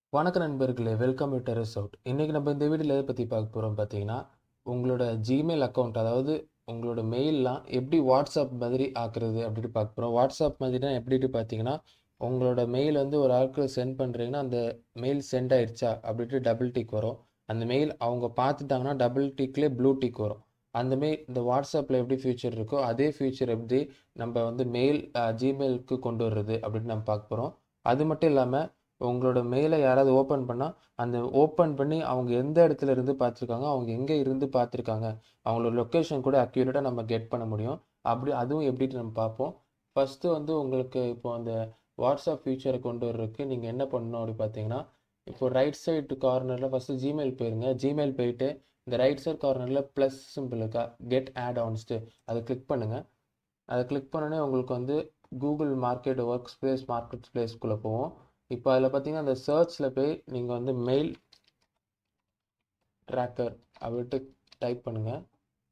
வணக்கம் நண்பர்களே welcome to terrace out இன்றைக்கி நம்ம இந்த வீடியோவில் எதை பற்றி பார்க்க போகிறோம் பார்த்தீங்கன்னா உங்களோட ஜிமெயில் அக்கௌண்ட் அதாவது உங்களோட மெயிலெலாம் எப்படி வாட்ஸ்அப் மாதிரி ஆக்குறது அப்படின்ட்டு பார்க்க போகிறோம் வாட்ஸ்அப் மாதிரினா எப்படிட்டு பார்த்தீங்கன்னா உங்களோட மெயில் வந்து ஒரு ஆளுக்கு சென்ட் பண்ணுறீங்கன்னா அந்த மெயில் சென்ட் ஆயிடுச்சா அப்படின்ட்டு டபுள் டிக் வரும் அந்த மெயில் அவங்க பார்த்துட்டாங்கன்னா டபுள் டிக்லேயே ப்ளூ டிக் வரும் அந்த மெயில் இந்த வாட்ஸ்அப்பில் எப்படி ஃபியூச்சர் இருக்கோ அதே ஃபியூச்சர் எப்படி நம்ம வந்து மெயில் ஜிமெயிலுக்கு கொண்டு வர்றது அப்படின்னு நம்ம பார்க்க போகிறோம் அது மட்டும் இல்லாமல் உங்களோட மெயிலை யாராவது ஓப்பன் பண்ணால் அந்த ஓப்பன் பண்ணி அவங்க எந்த இடத்துல இருந்து பார்த்துருக்காங்க அவங்க எங்கே இருந்து பார்த்துருக்காங்க அவங்களோட லொக்கேஷன் கூட அக்யூரேட்டாக நம்ம கெட் பண்ண முடியும் அப்படி அதுவும் எப்படின்னு நம்ம பார்ப்போம் ஃபஸ்ட்டு வந்து உங்களுக்கு இப்போ அந்த வாட்ஸ்அப் ஃபியூச்சரை கொண்டு வர்றதுக்கு நீங்கள் என்ன பண்ணணும் அப்படி பார்த்தீங்கன்னா இப்போ ரைட் சைடு கார்னரில் ஃபஸ்ட்டு ஜிமெயில் போயிருங்க ஜிமெயில் போயிட்டு இந்த ரைட் சைடு கார்னரில் ப்ளஸ் சிம்பிள் இருக்கா கெட் ஆட் ஆன்ஸ்ட்டு அதை கிளிக் பண்ணுங்கள் அதை கிளிக் பண்ணோடனே உங்களுக்கு வந்து Google market workspace market ஸ்பேஸ்க்குள்ளே போவோம் இப்போ அதில் பார்த்தீங்கன்னா அந்த சர்ச்சில் போய் நீங்கள் வந்து மெயில் ட்ராக்கர் அப்படின்ட்டு டைப் பண்ணுங்கள்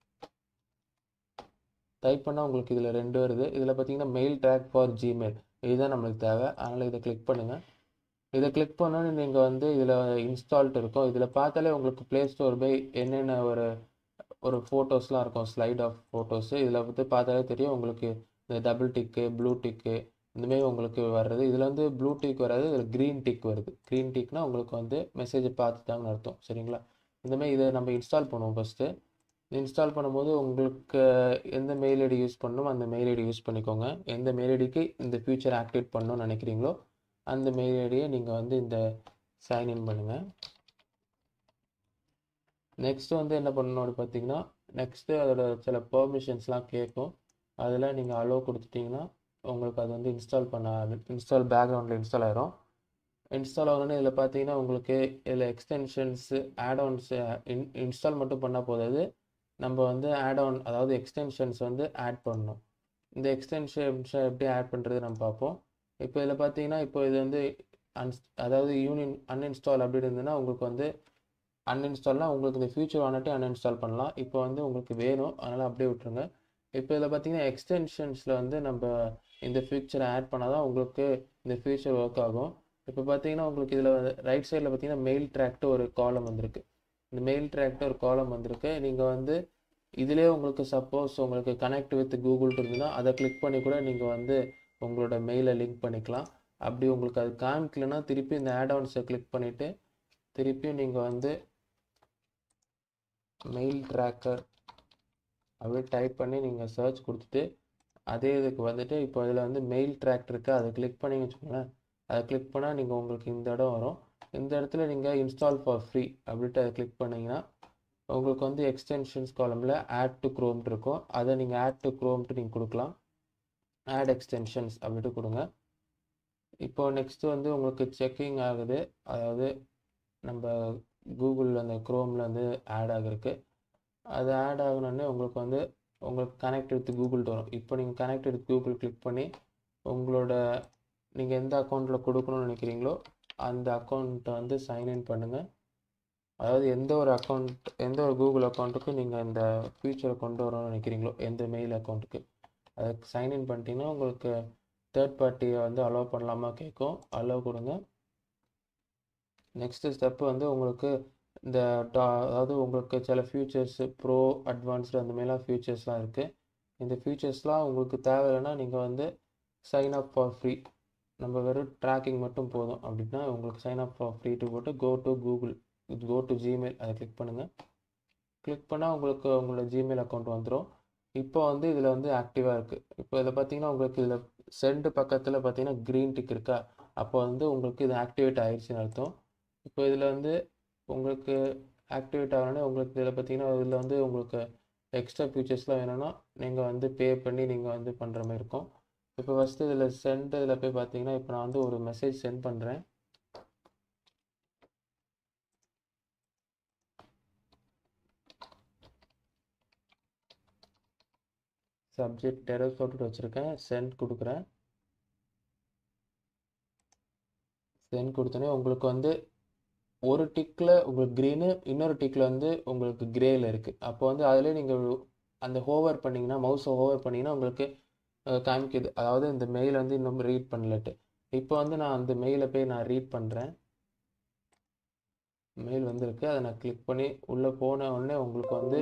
டைப் பண்ணால் உங்களுக்கு இதில் ரெண்டு வருது இதில் பார்த்தீங்கன்னா மெயில் ட்ராக் ஃபார் ஜிமெயில் இதுதான் நம்மளுக்கு தேவை அதனால் இதை கிளிக் பண்ணுங்கள் இதை கிளிக் பண்ணோன்னு நீங்கள் வந்து இதில் இன்ஸ்டால்ட் இருக்கும் இதில் பார்த்தாலே உங்களுக்கு ப்ளே ஸ்டோர் பை என்னென்ன ஒரு ஒரு ஃபோட்டோஸ்லாம் இருக்கும் ஸ்லைட் ஆஃப் ஃபோட்டோஸு இதில் வந்து பார்த்தாலே தெரியும் உங்களுக்கு இந்த டபுள் டிக்கு ப்ளூ டிக்கு இந்தமாரி உங்களுக்கு வர்றது இதில் வந்து ப்ளூ டிக் வராது இதில் க்ரீன் டிக் வருது க்ரீன் டிக்னால் உங்களுக்கு வந்து மெசேஜை பார்த்துட்டாங்கன்னு அர்த்தம் சரிங்களா இந்தமாரி இதை நம்ம இன்ஸ்டால் பண்ணுவோம் ஃபஸ்ட்டு இன்ஸ்டால் பண்ணும்போது உங்களுக்கு எந்த மெயில் ஐடி யூஸ் பண்ணணும் அந்த மெயில் ஐடி யூஸ் பண்ணிக்கோங்க எந்த மெயில் ஐடிக்கு இந்த ஃபியூச்சர் ஆக்டிவேட் பண்ணணும்னு நினைக்கிறீங்களோ அந்த மெயில் ஐடியை நீங்கள் வந்து இந்த சைன்இன் பண்ணுங்கள் நெக்ஸ்ட்டு வந்து என்ன பண்ணணும் அப்படி பார்த்தீங்கன்னா நெக்ஸ்ட்டு அதோட சில பெர்மிஷன்ஸ்லாம் கேட்கும் அதில் நீங்கள் அலோவ் கொடுத்துட்டிங்கன்னா உங்களுக்கு அது வந்து இன்ஸ்டால் பண்ண இன்ஸ்டால் பேக்ரவுண்டில் இன்ஸ்டால் ஆயிரும் இன்ஸ்டால் ஆகணும்னு இதில் பார்த்தீங்கன்னா உங்களுக்கு இதில் எக்ஸ்டென்ஷன்ஸு ஆட்ஆன்ஸு இன் இன்ஸ்டால் மட்டும் பண்ணால் போதாது நம்ம வந்து ஆட் ஆன் அதாவது எக்ஸ்டென்ஷன்ஸ் வந்து ஆட் பண்ணணும் இந்த எக்ஸ்டென்ஷன்ஸை எப்படி ஆட் பண்ணுறது நம்ம பார்ப்போம் இப்போ இதில் பார்த்தீங்கன்னா இப்போ இது வந்து அன்ஸ் அதாவது யூனியன் அன்இன்ஸ்டால் அப்படி இருந்ததுன்னா உங்களுக்கு வந்து அன்இன்ஸ்டால்னால் உங்களுக்கு இந்த ஃபியூச்சர் வானட்டி அன்இன்ஸ்டால் பண்ணலாம் இப்போ வந்து உங்களுக்கு வேணும் அதனால் அப்படியே விட்டுருங்க இப்போ இதில் பார்த்தீங்கன்னா எக்ஸ்டென்ஷன்ஸில் வந்து நம்ம இந்த ஃபியூச்சரை ஆட் பண்ணால் தான் உங்களுக்கு இந்த ஃபியூச்சர் ஒர்க் ஆகும் இப்போ பார்த்தீங்கன்னா உங்களுக்கு இதில் ரைட் சைடில் பார்த்தீங்கன்னா மெயில் ட்ராக்ட்டு ஒரு காலம் வந்திருக்கு இந்த மெயில் ட்ராக்ட்டு ஒரு காலம் வந்திருக்கு நீங்கள் வந்து இதிலே உங்களுக்கு சப்போஸ் உங்களுக்கு கனெக்ட் வித் கூகுள் இருந்ததுன்னா அதை கிளிக் பண்ணி கூட நீங்கள் வந்து உங்களோட மெயிலை லிங்க் பண்ணிக்கலாம் அப்படி உங்களுக்கு அது காமிக்கலன்னா திருப்பி இந்த ஆட் ஆன்ஸை கிளிக் பண்ணிவிட்டு திருப்பியும் நீங்கள் வந்து மெயில் ட்ராக்கர் அப்படியே டைப் பண்ணி நீங்கள் சர்ச் கொடுத்துட்டு அதே இதுக்கு வந்துட்டு இப்போ இதில் வந்து மெயில் ட்ராக் இருக்குது அதை கிளிக் பண்ணி வச்சுக்கோங்களேன் அதை கிளிக் பண்ணால் நீங்கள் உங்களுக்கு இந்த இடம் வரும் இந்த இடத்துல நீங்கள் இன்ஸ்டால் ஃபார் ஃப்ரீ அப்படின்ட்டு அதை கிளிக் பண்ணிங்கன்னா உங்களுக்கு வந்து எக்ஸ்டென்ஷன்ஸ் காலமில் ஆட் டு க்ரோம்ட்டு இருக்கும் அதை நீங்கள் ஆட் டு க்ரோம்ட்டு நீங்கள் கொடுக்கலாம் ஆட் எக்ஸ்டென்ஷன்ஸ் அப்படின்ட்டு கொடுங்க இப்போ நெக்ஸ்ட்டு வந்து உங்களுக்கு செக்கிங் ஆகுது அதாவது நம்ம கூகுளில் அந்த க்ரோமில் வந்து ஆட் ஆகிருக்கு அது ஆட் ஆகணுன்னே உங்களுக்கு வந்து உங்களுக்கு கனெக்ட் வித் கூகுள் வரும் இப்போ நீங்கள் கனெக்ட் வித் கூகுள் கிளிக் பண்ணி உங்களோட நீங்கள் எந்த அக்கௌண்ட்டில் கொடுக்கணும்னு நினைக்கிறீங்களோ அந்த அக்கௌண்ட்டை வந்து சைன்இன் பண்ணுங்கள் அதாவது எந்த ஒரு அக்கௌண்ட் எந்த ஒரு கூகுள் அக்கௌண்ட்டுக்கும் நீங்கள் இந்த ஃபியூச்சரை கொண்டு வரணும்னு நினைக்கிறீங்களோ எந்த மெயில் அக்கௌண்ட்டுக்கு அதை சைன்இன் பண்ணிட்டீங்கன்னா உங்களுக்கு தேர்ட் பார்ட்டியை வந்து அலோவ் பண்ணலாமா கேட்கும் அலோவ் கொடுங்க நெக்ஸ்ட்டு ஸ்டெப்பு வந்து உங்களுக்கு இந்த டா அதாவது உங்களுக்கு சில ஃபியூச்சர்ஸு ப்ரோ அட்வான்ஸ்டு அந்த மாதிரிலாம் ஃபியூச்சர்ஸ்லாம் இருக்குது இந்த ஃபியூச்சர்ஸ்லாம் உங்களுக்கு தேவையில்லைன்னா நீங்கள் வந்து சைன் அப் ஃபார் ஃப்ரீ நம்ம வெறும் ட்ராக்கிங் மட்டும் போதும் அப்படின்னா உங்களுக்கு சைன் அப் ஃபார் ஃப்ரீ டு போட்டு go to Google go to Gmail அதை கிளிக் பண்ணுங்கள் கிளிக் பண்ணால் உங்களுக்கு உங்களோட ஜிமெயில் அக்கௌண்ட் வந்துடும் இப்போ வந்து இதில் வந்து ஆக்டிவாக இருக்குது இப்போ இதில் பார்த்தீங்கன்னா உங்களுக்கு இதில் சென்ட் பக்கத்தில் பார்த்தீங்கன்னா க்ரீன் டிக் இருக்கா அப்போ வந்து உங்களுக்கு இது ஆக்டிவேட் ஆயிடுச்சுன்னு அர்த்தம் இப்போ இதில் வந்து உங்களுக்கு ஆக்டிவேட் ஆகணுன்னே உங்களுக்கு இதில் பார்த்தீங்கன்னா இதில் வந்து உங்களுக்கு எக்ஸ்ட்ரா ஃபியூச்சர்ஸ்லாம் வேணும்னா நீங்கள் வந்து பே பண்ணி நீங்கள் வந்து பண்ணுற மாதிரி இருக்கும் இப்போ ஃபஸ்ட்டு இதில் சென்ட் இதில் போய் பார்த்தீங்கன்னா இப்போ நான் வந்து ஒரு மெசேஜ் சென்ட் பண்ணுறேன் சப்ஜெக்ட் டெரஸ் போட்டு வச்சுருக்கேன் சென்ட் கொடுக்குறேன் சென்ட் கொடுத்தோன்னே உங்களுக்கு வந்து ஒரு டிக்கில் உங்களுக்கு க்ரீனு இன்னொரு டிக்கில் வந்து உங்களுக்கு க்ரேயில் இருக்குது அப்போ வந்து அதிலே நீங்கள் அந்த ஹோவர் பண்ணிங்கன்னா மவுஸை ஹோவர் பண்ணிங்கன்னா உங்களுக்கு காமிக்குது அதாவது இந்த மெயில் வந்து இன்னும் ரீட் பண்ணலட்டு இப்போ வந்து நான் அந்த மெயிலை போய் நான் ரீட் பண்ணுறேன் மெயில் வந்திருக்கு அதை நான் கிளிக் பண்ணி உள்ளே போன உடனே உங்களுக்கு வந்து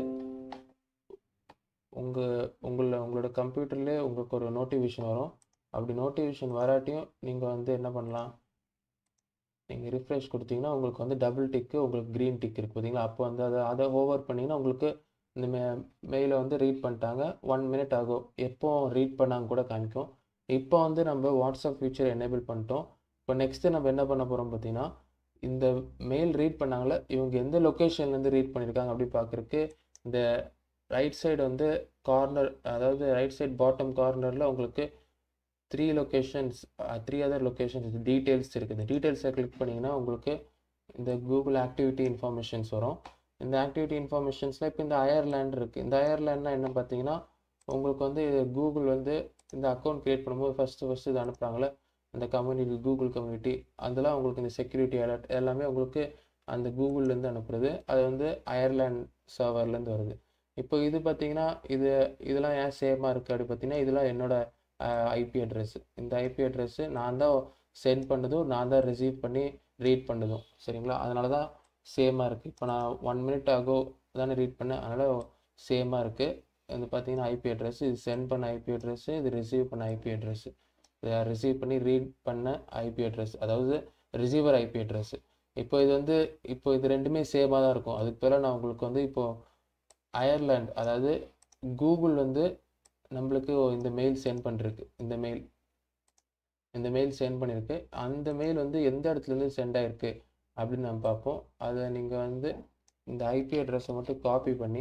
உங்கள் உங்களை உங்களோட கம்ப்யூட்டர்லேயே உங்களுக்கு ஒரு நோட்டிஃபிகேஷன் வரும் அப்படி நோட்டிஃபிகேஷன் வராட்டியும் நீங்கள் வந்து என்ன பண்ணலாம் நீங்கள் ரிஃப்ரெஷ் கொடுத்தீங்கன்னா உங்களுக்கு வந்து டபுள் டிக்கு உங்களுக்கு க்ரீன் டிக் இருக்குது பார்த்தீங்களா அப்போ வந்து அதை அதை ஓவர் பண்ணிங்கன்னா உங்களுக்கு இந்த மெ மெயிலை வந்து ரீட் பண்ணிட்டாங்க ஒன் மினிட் ஆகும் எப்போ ரீட் பண்ணாங்க கூட காமிக்கும் இப்போ வந்து நம்ம வாட்ஸ்அப் ஃபீச்சர் எனேபிள் பண்ணிட்டோம் இப்போ நெக்ஸ்ட்டு நம்ம என்ன பண்ண போகிறோம் பார்த்தீங்கன்னா இந்த மெயில் ரீட் பண்ணாங்களே இவங்க எந்த லொக்கேஷன்லேருந்து ரீட் பண்ணியிருக்காங்க அப்படி பார்க்குறக்கு இந்த ரைட் சைடு வந்து கார்னர் அதாவது ரைட் சைடு பாட்டம் கார்னரில் உங்களுக்கு three locations three other locations details இருக்குது இந்த டீட்டெயில்ஸை கிளிக் பண்ணிங்கன்னா உங்களுக்கு இந்த கூகுள் ஆக்டிவிட்டி இன்ஃபர்மேஷன்ஸ் வரும் இந்த ஆக்டிவிட்டி இன்ஃபர்மேஷன்ஸில் இப்போ இந்த அயர்லேண்ட் இருக்குது இந்த அயர்லேண்ட்னா என்ன பார்த்தீங்கன்னா உங்களுக்கு வந்து கூகுள் வந்து இந்த அக்கௌண்ட் க்ரியேட் பண்ணும்போது ஃபஸ்ட்டு ஃபஸ்ட்டு இது அனுப்புகிறாங்களே அந்த கம்யூனிட்டி கூகுள் கம்யூனிட்டி அதெல்லாம் உங்களுக்கு இந்த செக்யூரிட்டி அலர்ட் எல்லாமே உங்களுக்கு அந்த கூகுள்லேருந்து அனுப்புறது அது வந்து அயர்லேண்ட் சர்வர்லேருந்து வருது இப்போ இது பார்த்தீங்கன்னா இது இதெல்லாம் ஏன் சேமாக இருக்குது அப்படி பார்த்தீங்கன்னா இதெல்லாம் என்னோட ஐபி அட்ரஸ் இந்த ஐபி அட்ரஸ்ஸு நான் தான் சென்ட் பண்ணதும் நான் தான் ரிசீவ் பண்ணி ரீட் பண்ணதும் சரிங்களா அதனால தான் சேமாக இருக்குது இப்போ நான் ஒன் மினிட் ஆகோ தானே ரீட் பண்ணேன் அதனால் சேமாக இருக்குது இது பார்த்தீங்கன்னா ஐபி அட்ரஸ் இது சென்ட் பண்ண ஐபி அட்ரஸ்ஸு இது ரிசீவ் பண்ண ஐபி அட்ரஸ்ஸு இதை ரிசீவ் பண்ணி ரீட் பண்ண ஐபி அட்ரஸ் அதாவது ரிசீவர் ஐபி அட்ரஸ் இப்போ இது வந்து இப்போ இது ரெண்டுமே சேமாக தான் இருக்கும் அதுக்கு பிறகு நான் உங்களுக்கு வந்து இப்போது அயர்லாண்ட் அதாவது கூகுள் வந்து நம்மளுக்கு இந்த மெயில் சென்ட் பண்ணிருக்கு இந்த மெயில் இந்த மெயில் சென்ட் பண்ணியிருக்கு அந்த மெயில் வந்து எந்த இடத்துலேருந்து சென்ட் ஆகிருக்கு அப்படின்னு நம்ம பார்ப்போம் அதை நீங்கள் வந்து இந்த ஐபி அட்ரஸை மட்டும் காப்பி பண்ணி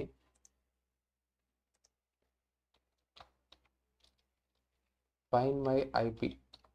ஃபைன் மை ஐபி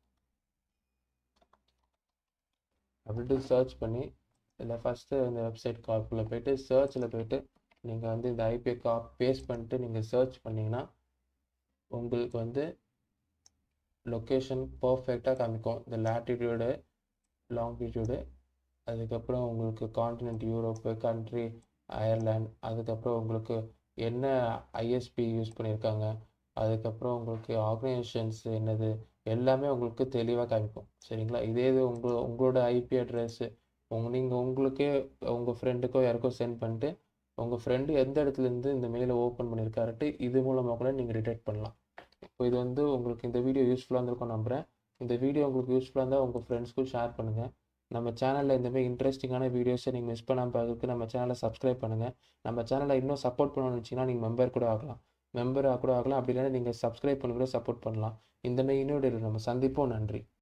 அப்படின்ட்டு சர்ச் பண்ணி இதில் ஃபஸ்ட்டு இந்த வெப்சைட் காப்பில் போயிட்டு சர்ச்சில் போயிட்டு நீங்கள் வந்து இந்த ஐபியை காப் பேஸ்ட் பண்ணிட்டு நீங்கள் சர்ச் பண்ணிங்கன்னா உங்களுக்கு வந்து லொக்கேஷன் பர்ஃபெக்டாக காமிக்கும் இந்த லேட்டிடியூடு லாங்கிடியூடு அதுக்கப்புறம் உங்களுக்கு காண்டினென்ட் யூரோப்பு கண்ட்ரி அயர்லாண்ட் அதுக்கப்புறம் உங்களுக்கு என்ன ஐஎஸ்பி யூஸ் பண்ணியிருக்காங்க அதுக்கப்புறம் உங்களுக்கு ஆர்கனைசேஷன்ஸ் என்னது எல்லாமே உங்களுக்கு தெளிவாக காமிக்கும் சரிங்களா இதே இது உங்கள் உங்களோட ஐபி அட்ரஸ்ஸு உங்க நீங்கள் உங்களுக்கே உங்கள் ஃப்ரெண்டுக்கோ யாருக்கோ சென்ட் பண்ணிட்டு உங்கள் ஃப்ரெண்டு எந்த இடத்துலேருந்து இந்த மெயிலை ஓப்பன் பண்ணியிருக்காருட்டு இது மூலமாக கூட நீங்கள் டிடெக்ட் பண்ணலாம் இப்போ இது வந்து உங்களுக்கு இந்த வீடியோ யூஸ்ஃபுல்லாக இருந்திருக்கும் நம்புகிறேன் இந்த வீடியோ உங்களுக்கு யூஸ்ஃபுல்லாக இருந்தால் உங்கள் ஃப்ரெண்ட்ஸ்க்கும் ஷேர் பண்ணுங்கள் நம்ம சேனலில் இந்தமாதிரி இன்ட்ரெஸ்டிங்கான வீடியோஸை நீங்கள் மிஸ் பண்ணாமல் பார்க்கறதுக்கு நம்ம சேனலை சப்ஸ்கிரைப் பண்ணுங்கள் நம்ம சேனலை இன்னும் சப்போர்ட் பண்ணணும்னு வச்சிங்கன்னா நீங்கள் மெம்பர் கூட ஆகலாம் மெம்பர் கூட ஆகலாம் அப்படி இல்லைன்னா நீங்கள் சப்ஸ்கிரைப் பண்ணி கூட சப்போர்ட் பண்ணலாம் இந்தமாதிரி இன்னொரு நம்ம சந்திப்போம் நன்றி